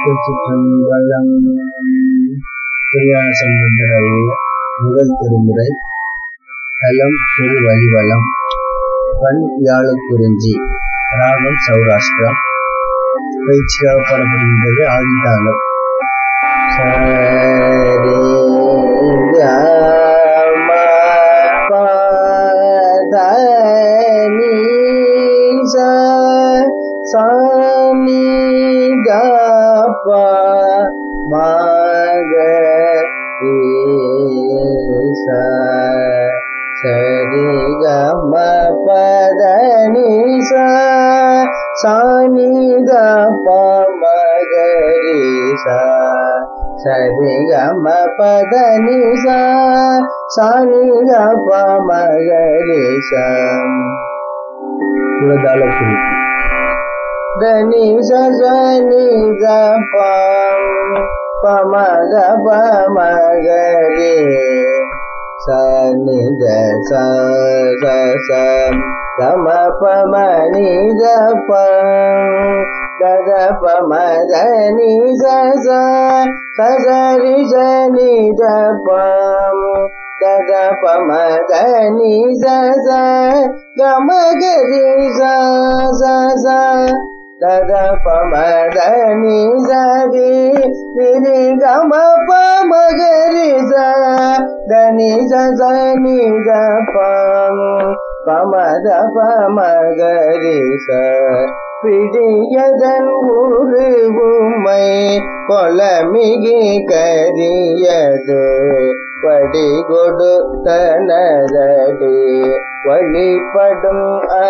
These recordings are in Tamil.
திருச்சிற்றம்பலம் திருஞான சம்பந்தர் அருளிய முதல் திருமுறை தலம் திரு வழிவலம் பண் யாழுக்குறிஞ்சி ராகம் சௌராஷ்டிரம் பயிற்சியாக பாடப்படுகின்றது ஆதிதானம் சரி சாணி கப்ப மாக சரி கம பத நிச சாணி கப்ப மகரி சரி கம பத நிச சாணி கப்ப மகரி சுரதால குறிப்பு దని సని గ పమ గ పమ గరి సని గ స స స గమ పమ ని గ ప గ గ పమ గ ని స స స స రి స ని గ ప గ గ పమ గ ని స స గమ గ రి స స స దద పమ దని సరి నిరి గమ పమ గరి స దని స సని గ పమ పమ ద పమ గరి స பிடியதன் உருவுமை கொலமிகி கரியது படி கொடுத்தனதடி வழிபடும்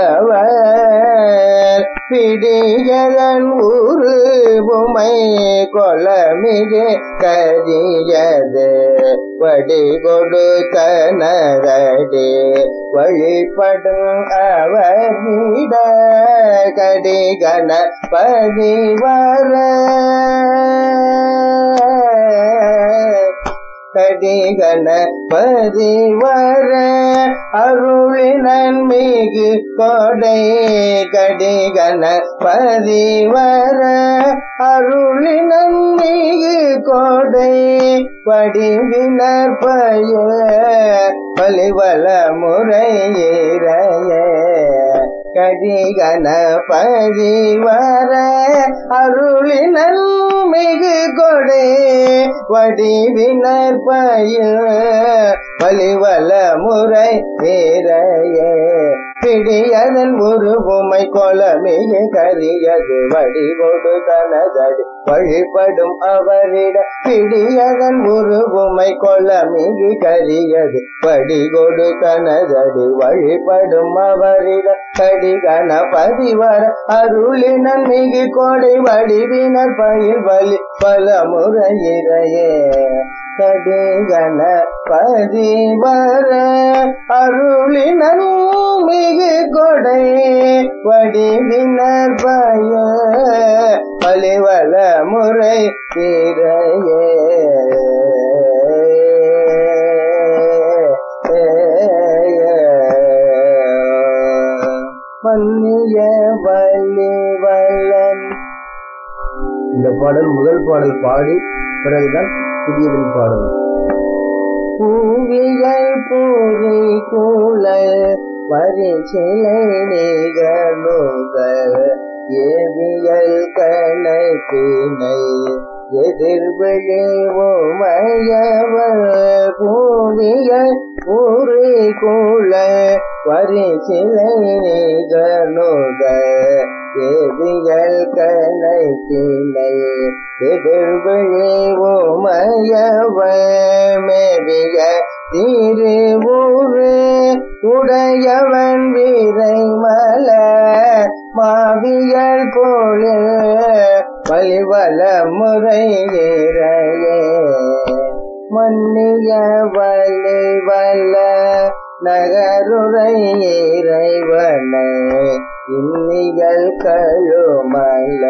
அவர் பிடியதன் உருவுமை கொலமிகு கரியது வடி கொடுத்தனதடி வழிபடும் அவர் நீட கடி கணபதி வர கடி கணபதி வர அருளி நன்மிகு கொடை கடி கணபதி வர அருளி நன்மிகு கொடை படிவினர் பய பலிவல முறையிறைய கடி கணபதி வர அருளி நன்மிகு கொடை வடிவினர் பய பலிவல முறை வீரையே பிடியதன் உருவுமை கொலமிய கரியது வடிகொடு தனதடி வழிபடும் அவரிட பிடியதன் உருவுமை கொலமிகு கரியது வடிகொடு தனதடி வழிபடும் அவரிட கடி கணபதி வர அருளினன் மிகு கொடை வடிவினர் பயில் வலி பல முறையிறையே கடி கணபதி வர அருளினன் மிகு கொடை வடிவினர் பய பலிவல முறை திரையே மன்னிய வலி வல்லன் இந்த பாடல் முதல் பாடல் பாடி பிறகுதான் புதியதில் பாடல் பூவியல் பூரி கூழல் வரி சிலை நிகழ்வுகள் ஏவியல் கணக்கினை எதிர்வெளி உமையவர் பூவியல் பூரி கூழ வரி சிலை நிகழ்வுகள் ஏவியல் கணக்கினை எதிர்வெளி உமையவர் மேவிய திரு ஊரு உடையவன் வீரை மலர் மாவியல் போல வலிவல முறை ஏறையே மன்னிய வலி வல்ல நகருரை இறைவனை இன்னிகள் கழுமல்ல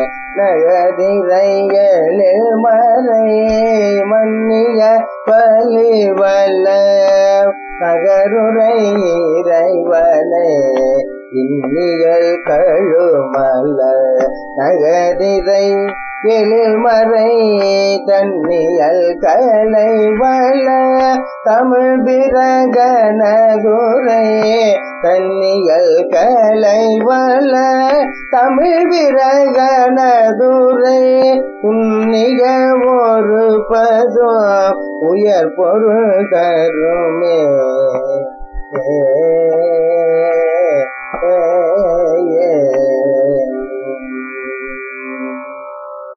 நகரிரையலில் மறை மன்னிய பலி வல்ல நகருரை இறைவனே இன்னியல் கழுமல்ல நகரிரை எழில் மறை தன்னியல் கலை வள தமிழ் பிரகனதுரை தன்னியல் கலை வள தமிழ் பிரகனதுரை உன்னிக ஒரு பதோ உயர் பொருள் தருமே